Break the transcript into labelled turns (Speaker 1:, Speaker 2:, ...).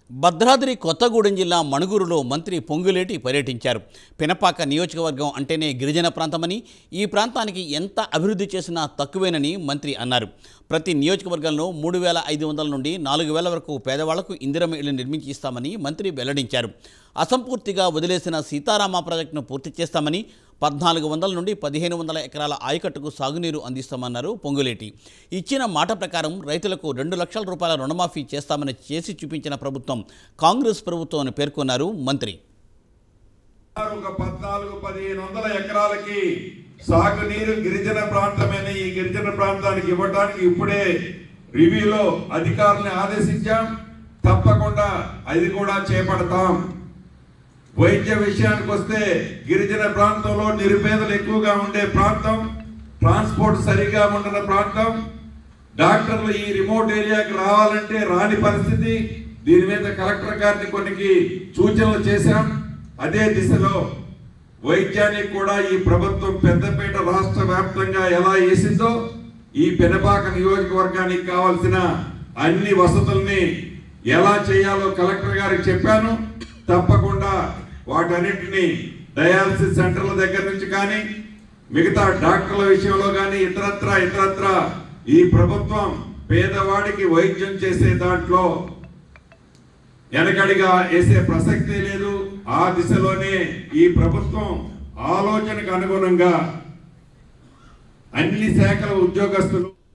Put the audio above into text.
Speaker 1: భద్రాద్రి కొత్తగూడెం జిల్లా మణుగూరులో మంత్రి పొంగులేటి పర్యటించారు పినపాక నియోజకవర్గం అంటేనే గిరిజన ప్రాంతమని ఈ ప్రాంతానికి ఎంత అభివృద్ధి చేసినా తక్కువేనని మంత్రి అన్నారు ప్రతి నియోజకవర్గంలో మూడు వేల ఐదు వందల నుండి నాలుగు వేల వరకు పేదవాళ్లకు ఇందిరమ్మ ఇళ్లు నిర్మించి ఇస్తామని మంత్రి వెల్లడించారు అసంపూర్తిగా వదిలేసిన సీతారామ ప్రాజెక్టును పూర్తి చేస్తామని పద్నాలుగు వందల నుండి పదిహేను వందల ఎకరాల ఆయకట్టుకు సాగునీరు అందిస్తామన్నారు పొంగులేటి ఇచ్చిన మాట ప్రకారం రైతులకు రెండు లక్షల రూపాయల రుణమాఫీ చేస్తామని చేసి చూపించిన ప్రభుత్వం కాంగ్రెస్ ప్రభుత్వం అని పేర్కొన్నారు మంత్రి
Speaker 2: ఒక పద్నాలుగు పదిహేను వందల ఎకరాలకి సాగునీరు గిరిజన ప్రాంతమైన ఈ గిరిజన ప్రాంతానికి ఇవ్వడానికి ఇప్పుడే రివ్యూలో అధికారులను ఆదేశించాం తప్పకుండా అది కూడా చేపడతాం వైద్య విషయానికి వస్తే గిరిజన ప్రాంతంలో నిరుపేదలు ఎక్కువగా ఉండే ప్రాంతం ట్రాన్స్పోర్ట్ సరిగా ఉండని ప్రాంతం డాక్టర్లు ఈ రిమోట్ ఏరియాకి రావాలంటే రాని పరిస్థితి దీని మీద కలెక్టర్ గారిని కొన్ని సూచనలు చేశాం అదే దిశలో వైద్యానికి కూడా ఈ ప్రభుత్వం పెద్దపేట రాష్ట్ర వ్యాప్తంగా ఎలా వేసిందో ఈ పెనపాక నియోజకవర్గానికి కావాల్సిన అన్ని వసతుల్ని ఎలా చేయాలో కలెక్టర్ గారికి చెప్పాను తప్పకుండా వాటన్నిటిని డయాలసిస్ సెంటర్ల దగ్గర నుంచి కానీ మిగతా డాక్టర్ల విషయంలో కానీ ఇతరత్ర ఇతరత్ర ఈ ప్రభుత్వం పేదవాడికి వైద్యం చేసే దాంట్లో వెనకడిగా వేసే ప్రసక్తే లేదు ఆ దిశలోనే ఈ ప్రభుత్వం ఆలోచనకు అనుగుణంగా అన్ని శాఖల ఉద్యోగస్తులు